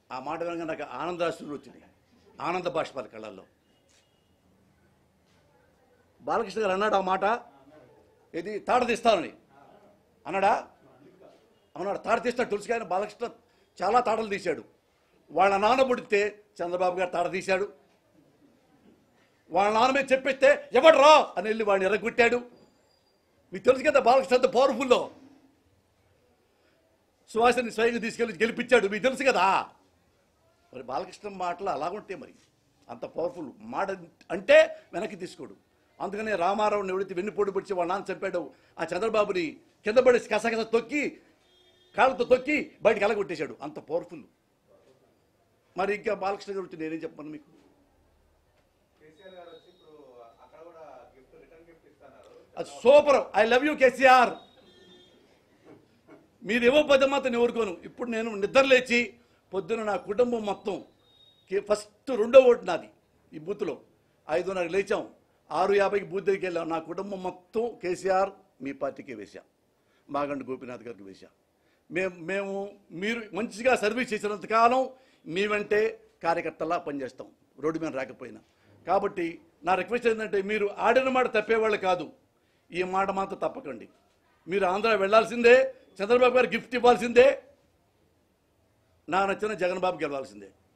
ఆ మాట వినగా నాకు ఆనందాశ్రులు వచ్చినాయి ఆనంద బాష్పాల కళ్ళల్లో బాలకృష్ణ గారు అన్నాడు ఆ మాట ఇది తాట తీస్తానని అన్నాడా అన్నాడు తాట తీస్తాడు తులసి గారిని బాలకృష్ణ చాలా తాటలు తీశాడు వాళ్ళ నాన్న పుడితే చంద్రబాబు గారు తాట తీశాడు వాళ్ళ నాన్న మీద చెప్పేస్తే ఎవడు రా అని వెళ్ళి వాడిని ఎరగొట్టాడు మీకు తెలుసు కదా బాలకృష్ణ అంత పవర్ఫుల్లో సుహాసిని స్వయంగా తీసుకెళ్ళి గెలిపించాడు మీకు తెలుసు కదా మరి బాలకృష్ణ మాటలు అలాగుంటే మరి అంత పవర్ఫుల్ మాట అంటే వెనక్కి తీసుకోడు అందుకనే రామారావుని ఎవరైతే వెన్నుపోటు పొడిచి వాళ్ళ నాన్న చంపాడు ఆ చంద్రబాబుని కింద పడి కసకస తొక్కి కాళ్ళతో తొక్కి బయటికి అలగొట్టేశాడు అంత పవర్ఫుల్ మరి ఇంకా బాలకృష్ణ గారు వచ్చి నేనేం చెప్పను మీకు కేసీఆర్ గారు వచ్చి ఇప్పుడు అక్కడ కూడా గిఫ్ట్ రిటర్న్ గిఫ్ట్ ఇస్తున్నారు అది super I love you KCR మీరు ఇవ్వకపోతే మాత్రం నేను ఊరుకోను ఇప్పుడు నేను నిద్ర లేచి పొద్దున నా కుటుంబం మొత్తం కే- ఫస్ట్ రెండో ఓటు నాది ఈ బూత్లో ఐదున్నరకు లేచాం ఆరు యాభైకి బూత్ దగ్గరికి వెళ్ళాం నా కుటుంబం మొత్తం కేసీఆర్ మీ పార్టీకే వేశాం మాగండి గోపీనాథ్ గారికి వేశాం మేము మేము మీరు మంచిగా సర్వీస్ చేసినంత కాలం మీ వెంటే కార్యకర్తలా పనిచేస్తాం రోడ్డు మీద రాకపోయినా కాబట్టి నా రిక్వెస్ట్ ఏంటంటే మీరు ఆడిన మాట తప్పేవాళ్ళు కాదు ఈ మాట మాత్రం తప్పకండి మీరు ఆంధ్ర వెళ్ళాల్సిందే చంద్రబాబు గారు గిఫ్ట్ ఇవ్వాల్సిందే నా నచ్చిన జగన్ బాబు గెలవాల్సిందే